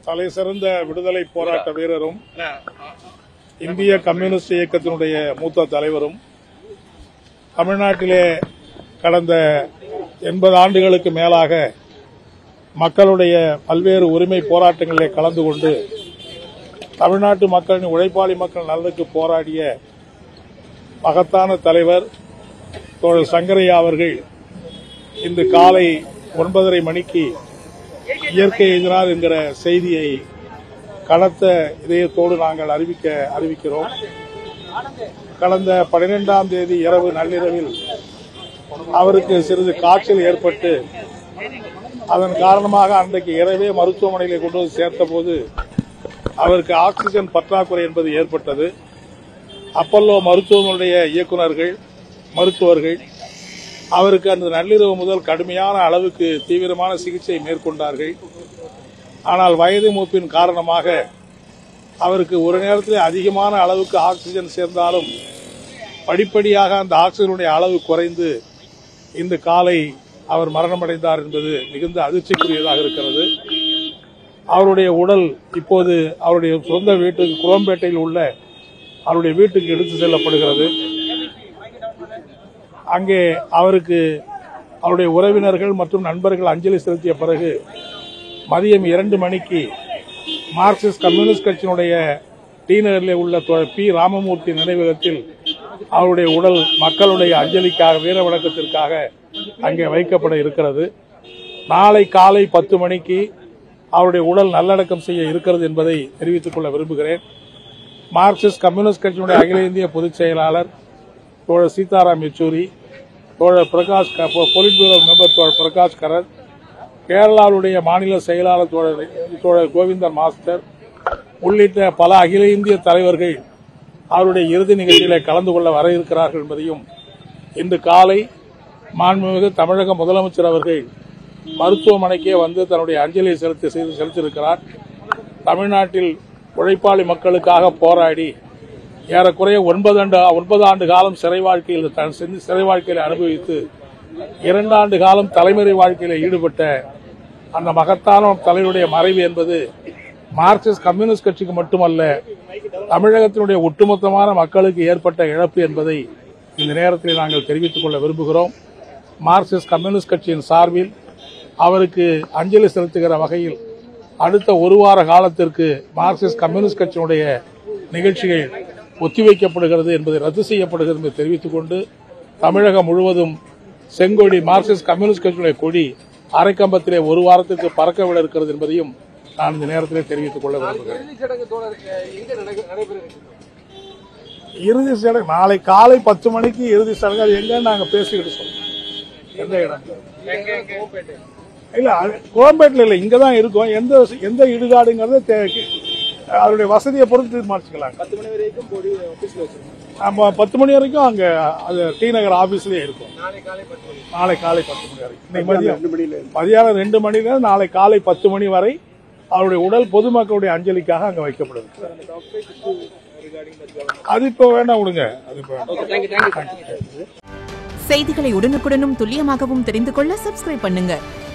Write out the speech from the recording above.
தலை சிறந்த விடுதலை போராட்ட வீரரும் இந்திய கம்யூனிஸ்ட் இயக்கத்தினுடைய மூத்த தலைவரும் தமிழ்நாட்டிலே கடந்த எண்பது ஆண்டுகளுக்கு மேலாக மக்களுடைய பல்வேறு உரிமை போராட்டங்களிலே கலந்து கொண்டு தமிழ்நாட்டு மக்களின் உழைப்பாளி மக்கள் நலனுக்கு போராடிய மகத்தான தலைவர் தோழர் சங்கரையா அவர்கள் இன்று காலை ஒன்பதரை மணிக்கு இயற்கை எதிரார் என்கிற செய்தியை கனத்த இதயத்தோடு நாங்கள் அறிவிக்க அறிவிக்கிறோம் கடந்த பனிரெண்டாம் தேதி இரவு நள்ளிரவில் அவருக்கு சிறிது காய்ச்சல் ஏற்பட்டு அதன் காரணமாக அன்றைக்கு இரவே மருத்துவமனையில் கொண்டு வந்து சேர்த்தபோது அவருக்கு ஆக்சிஜன் பற்றாக்குறை என்பது ஏற்பட்டது அப்பல்லோ மருத்துவமனையுடைய இயக்குநர்கள் மருத்துவர்கள் அவருக்கு அந்த நள்ளிரவு முதல் கடுமையான அளவுக்கு தீவிரமான சிகிச்சை மேற்கொண்டார்கள் ஆனால் வயது மூப்பின் காரணமாக அவருக்கு ஒரு நேரத்தில் அதிகமான அளவுக்கு ஆக்சிஜன் சேர்ந்தாலும் படிப்படியாக அந்த ஆக்சிஜனுடைய அளவு குறைந்து இன்று காலை அவர் மரணமடைந்தார் என்பது மிகுந்த அதிர்ச்சிக்குரியதாக இருக்கிறது அவருடைய உடல் இப்போது அவருடைய சொந்த வீட்டுக்கு குளம்பேட்டையில் உள்ள அவருடைய வீட்டுக்கு எடுத்து செல்லப்படுகிறது அங்கே அவருக்கு அவருடைய உறவினர்கள் மற்றும் நண்பர்கள் அஞ்சலி செலுத்திய பிறகு மதியம் இரண்டு மணிக்கு மார்க்சிஸ்ட் கம்யூனிஸ்ட் கட்சியினுடைய டி நகரில் உள்ள தோழர் பி ராமமூர்த்தி நினைவகத்தில் அவருடைய உடல் மக்களுடைய அஞ்சலிக்காக வீர வணக்கத்திற்காக அங்கே வைக்கப்பட இருக்கிறது நாளை காலை பத்து மணிக்கு அவருடைய உடல் நல்லடக்கம் செய்ய இருக்கிறது என்பதை தெரிவித்துக் கொள்ள விரும்புகிறேன் மார்க்சிஸ்ட் கம்யூனிஸ்ட் கட்சியினுடைய அகில இந்திய பொதுச் செயலாளர் தோழர் சீதாராம் யெச்சூரி தோழர் பிரகாஷ் க- பொலிட் பியூரோ மெம்பர் தோழர் பிரகாஷ் கரத் கேரளாவுடைய மாநில செயலாளர் தோழர் தோழர் கோவிந்தன் மாஸ்டர் உள்ளிட்ட பல அகில இந்திய தலைவர்கள் அவருடைய இறுதி நிகழ்ச்சியில கலந்து கொள்ள வர இருக்கிறார்கள் என்பதையும் இன்று காலை மாண்புமிகு தமிழக முதலமைச்சர் அவர்கள் மருத்துவமனைக்கே வந்து தன்னுடைய அஞ்சலியை செலுத்தி செய்து செலுத்தியிருக்கிறார் தமிழ்நாட்டில் உழைப்பாளி மக்களுக்காக போராடி ஏறக்குறைய ஒன்பது ஆண்டு ஒன்பது ஆண்டு காலம் சிறை வாழ்க்கையில் தன் சிந்தி- சிறை வாழ்க்கையில் அனுபவித்து இரண்டு ஆண்டு காலம் தலைமுறை வாழ்க்கையில் ஈடுபட்ட அந்த மகத்தான தலைவருடைய மறைவு என்பது மார்க்சிஸ்ட் கம்யூனிஸ்ட் கட்சிக்கு மட்டுமல்ல தமிழகத்தினுடைய ஒட்டுமொத்தமான மக்களுக்கு ஏற்பட்ட இழப்பு என்பதை இந்த நேரத்தில் நாங்கள் தெரிவித்துக் கொள்ள விரும்புகிறோம் மார்க்சிஸ்ட் கம்யூனிஸ்ட் கட்சியின் சார்பில் அவருக்கு அஞ்சலி செலுத்துகிற வகையில் அடுத்த ஒரு வார காலத்திற்கு மார்க்சிஸ்ட் கம்யூனிஸ்ட் கட்சியினுடைய நிகழ்ச்சிகள் ஒத்திவைக்கப்படுகிறது என்பதை ரத்து செய்யப்படுகிறது என்பதை தெரிவித்துக் கொண்டு தமிழகம் முழுவதும் செங்கொடி மார்க்சிஸ்ட் கம்யூனிஸ்ட் கட்சியுடைய கொடி அரைக்கம்பத்திலே ஒரு வாரத்திற்கு பறக்கவிட இருக்கிறது என்பதையும் நான் இந்த நேரத்திலே தெரிவித்துக் கொள்ள விரும்புகிறேன் இறுதிச் சடங்கு தோழருக்கு எங்க நடக்க- நடைபெற இருக்கு? இறுதி சடங்கு நாளை காலை பத்து மணிக்கு இறுதி சடங்கு அது எங்கன்னு நாங்க பேசிக்கிட்டு சொல்றோம் எந்த இடம் கோப்பேட்டை. இல்ல அது கோயம்பேட்டில் இல்ல இங்க தான் இருக்கோம் எந்த எந்த இடுகாடுங்கிறத தே- அவருடைய வசதியை பொறுத்து தீர்மானிச்சுக்கலாம் பத்து மணி வரைக்கும் போடி ஆபீஸ்ல வச்சிருக்கோம் நம்ம பத்து மணி வரைக்கும் அங்க அது டி நகர் ஆபீஸ்லயே இருக்கும் நாளை காலை பத்து மணி நாளை காலை பத்து மணி வரை இன்னைக்கு மதியம் மதியானம் ரெண்டு மணில நாளை காலை பத்து மணி வரை அவருடைய உடல் பொதுமக்களுடைய அஞ்சலிக்காக அங்க வைக்கப்படுது அந்த டாக்டர் ரிகார்டிங் தட் அது இப்போ வேண்டாம் விடுங்க அது இப்போ வேண்டாம். ஓகே தேங்க்யூ தேங்க்யூ செய்திகளை உடனுக்குடனும் துல்லியமாகவும் தெரிந்து கொள்ள சப்ஸ்கிரைப் பண்ணுங்க